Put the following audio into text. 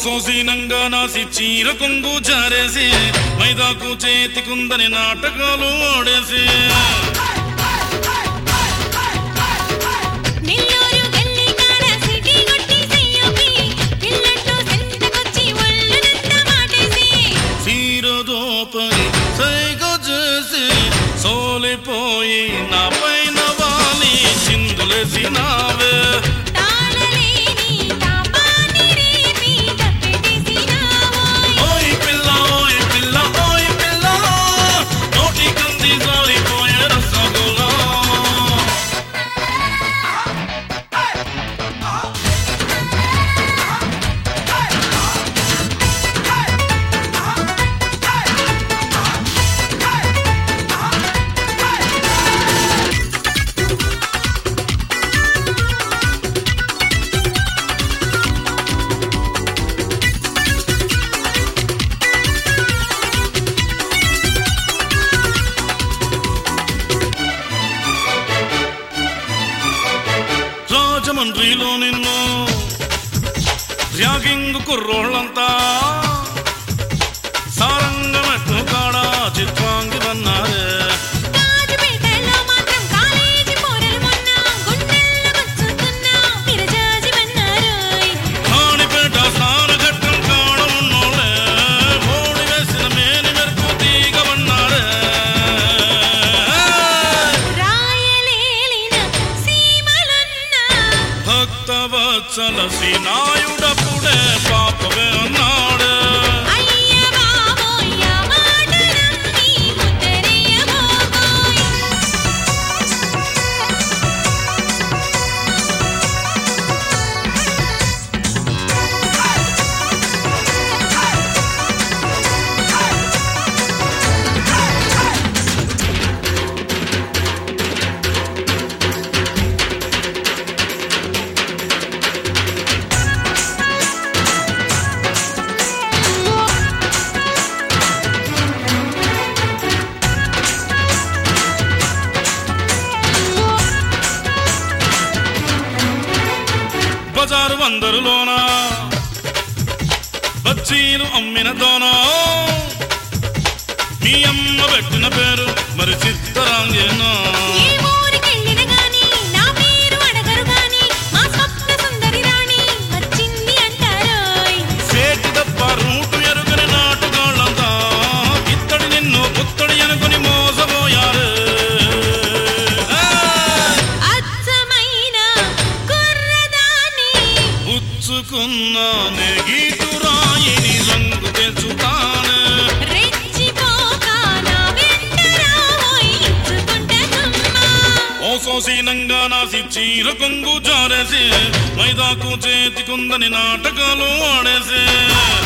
సోసీనంగా నాసి చీర కొంగు జారేసి మైదాకు చేతికుందని నాటకాలు ఆడేసి నెల్లూరు గల్లీ కాడ సిటీ కొట్టి చెయ్యొప్పి పిల్లంటూ సెంతకొచ్చి ఒళ్ళునంత మాటేసి చీర దోపని సైగ చేసి సోలిపోయి నా పైన వాలి చిందులేసి నావే తాళలేని తాపాన్ని రేపి తప్పెటేసినావోయ్ ఓయ్ పిల్ల ఓయ్ పిల్ల ఓయ్ పిల్ల నోటి కంది జారిపోయే రసగుల్లా రాజమండ్రిలో నిన్ను ర్యాగింగ్ కుర్రోళ్ళంతా సారంగమెట్టు కాడ చిత్రాంగి వన్నారే రాజపేటలో మాత్రం కాలేజీ పోరలు మొన్న గుండెల్లో గుచ్చుకున్నా విరజాజి వన్నారోయ్ కాణిపేట స్నానఘట్టం కాడ ఉన్నోళ్ళే ఓడి వేసిన మేని మెరుపు తీగ వన్నారే రాయలేలిన సీమలున్న భక్తవత్సల శ్రీనాయుడప్పుడే పాపవే అన్నాడే అయ్య బాబోయ్ ఆ మాట నమ్మి ముద్దరేయ బాబోయ్ బజారు వందరులోన బచ్చీలు అమ్మిన దోనో మీ అమ్మ పెట్టిన పేరు మరి చిత్తరాంగేనో ఏ ఊరికెళ్ళిన గాని నా పేరు అడగరు గాని మా స్వప్న సుందరి రాణి వచ్చింది అంటారోయ్ సేటి తప్ప రూటు ఎరుగని నాటుగాళ్ళంతా ఇత్తడి నిన్ను పుత్తడి అనుకుని మోసపోయారు అచ్చమైన కుర్రదాన్ని ఉచ్చుకున్న నెగీటు రాయిని రంగు తెచ్చుతాను రెచ్చిపోక నా వెంట రావోయ్ ఇచ్చుకుంటే గుమ్మ ఓ సోసీనంగా నాసి చీర కొంగు జారేసి మైదాకు చేతికుందని నాటకాలు ఆడేసి